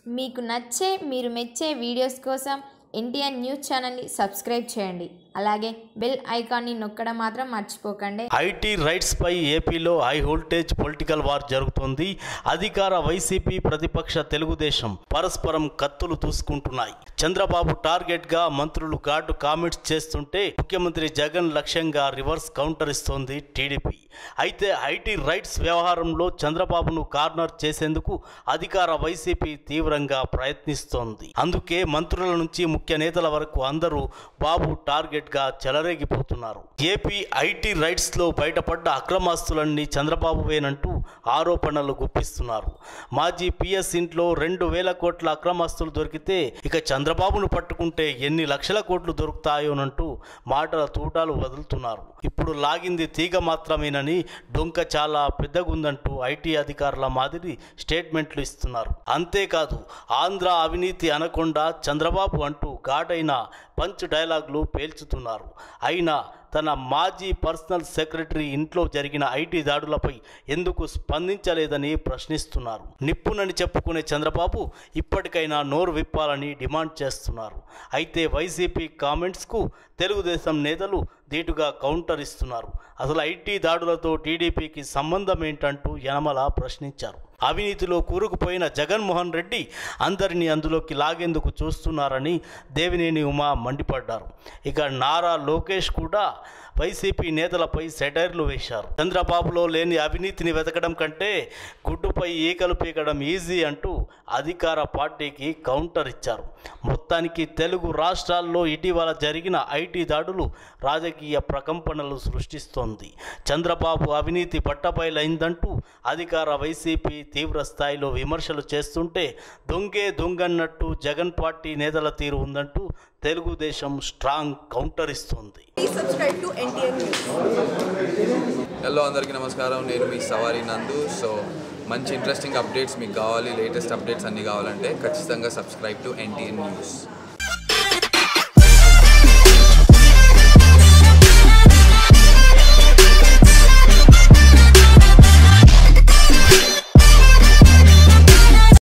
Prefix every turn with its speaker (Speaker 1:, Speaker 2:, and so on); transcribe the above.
Speaker 1: మీకు నచ్చే మీరు మెచ్చే వీడియోస్ కోసం ఎన్టీఆర్ న్యూస్ ఛానల్ని సబ్స్క్రైబ్ చేయండి అలాగే బెల్ ఐకాన్ని నొక్కడం మాత్రం మర్చిపోకండి
Speaker 2: ఐటీ రైట్స్ పై ఏపీలో హై వోల్టేజ్ పొలిటికల్ వార్ జరుగుతోంది అధికార వైసీపీ ప్రతిపక్ష తెలుగుదేశం పరస్పరం కత్తులు దూసుకుంటున్నాయి చంద్రబాబు టార్గెట్ గా మంత్రులు ఘాటు కామెంట్స్ చేస్తుంటే ముఖ్యమంత్రి జగన్ లక్ష్యంగా రివర్స్ కౌంటర్ ఇస్తోంది టీడీపీ అయితే ఐటీ రైట్స్ వ్యవహారంలో చంద్రబాబును కార్నర్ చేసేందుకు అధికార వైసీపీ తీవ్రంగా ప్రయత్నిస్తోంది అందుకే మంత్రుల నుంచి ముఖ్య నేతల వరకు అందరూ బాబు టార్గెట్ గా చెలరేగిపోతున్నారు ఏపీ ఐటీ రైట్స్ లో బయటపడ్డ అక్రమాస్తులన్నీ చంద్రబాబువేనంటూ ఆరోపణలు గుప్పిస్తున్నారు మాజీ పిఎస్ ఇంట్లో రెండు వేల కోట్ల అక్రమాస్తులు దొరికితే ఇక చంద్రబాబును పట్టుకుంటే ఎన్ని లక్షల కోట్లు దొరుకుతాయోనంటూ మాటల తూటాలు వదులుతున్నారు ఇప్పుడు లాగింది తీగ మాత్రమేనని డొంక చాలా పెద్దగుందంటూ ఐటీ అధికారుల మాదిరి స్టేట్మెంట్లు ఇస్తున్నారు అంతేకాదు ఆంధ్ర అవినీతి అనకుండా చంద్రబాబు అంటూ ఘాటైన పంచ్ డైలాగులు పేల్చుతున్నారు అయినా తన మాజీ పర్సనల్ సెక్రటరీ ఇంట్లో జరిగిన ఐటీ దాడులపై ఎందుకు స్పందించలేదని ప్రశ్నిస్తున్నారు నిప్పునని చెప్పుకునే చంద్రబాబు ఇప్పటికైనా నోరు విప్పాలని డిమాండ్ చేస్తున్నారు అయితే వైసీపీ కామెంట్స్కు తెలుగుదేశం నేతలు ధీటుగా కౌంటర్ ఇస్తున్నారు అసలు ఐటీ దాడులతో టీడీపీకి సంబంధం ఏంటంటూ యనమల ప్రశ్నించారు అవినీతిలో కూరుకుపోయిన జగన్మోహన్ రెడ్డి అందరినీ అందులోకి లాగేందుకు చూస్తున్నారని దేవినేని ఉమా మండిపడ్డారు ఇక నారా లోకేష్ కూడా వైసీపీ నేతలపై సెటైర్లు వేశారు చంద్రబాబులో లేని అవినీతిని వెతకడం కంటే గుడ్డుపై ఈకలు పీకడం ఈజీ అంటూ అధికార పార్టీకి కౌంటర్ ఇచ్చారు మొత్తానికి తెలుగు రాష్ట్రాల్లో ఇటీవల జరిగిన ఐటీ దాడులు రాజకీయ ప్రకంపనలు సృష్టిస్తోంది చంద్రబాబు అవినీతి పట్టబయలైందంటూ అధికార వైసీపీ తీవ్ర స్థాయిలో విమర్శలు చేస్తుంటే దొంగే దొంగన్నట్టు జగన్ పార్టీ నేతల తీరు ఉందంటూ తెలుగుదేశం స్ట్రాంగ్ కౌంటర్ ఇస్తోంది
Speaker 3: Please subscribe to NTN News.
Speaker 4: Hello అందరికీ నమస్కారం నేను మీ సవారి నందు సో మంచి ఇంట్రెస్టింగ్ అప్డేట్స్ మీకు కావాలి లేటెస్ట్ అప్డేట్స్ అన్నీ కావాలంటే ఖచ్చితంగా సబ్స్క్రైబ్ టు ఎన్టీఎన్ న్యూస్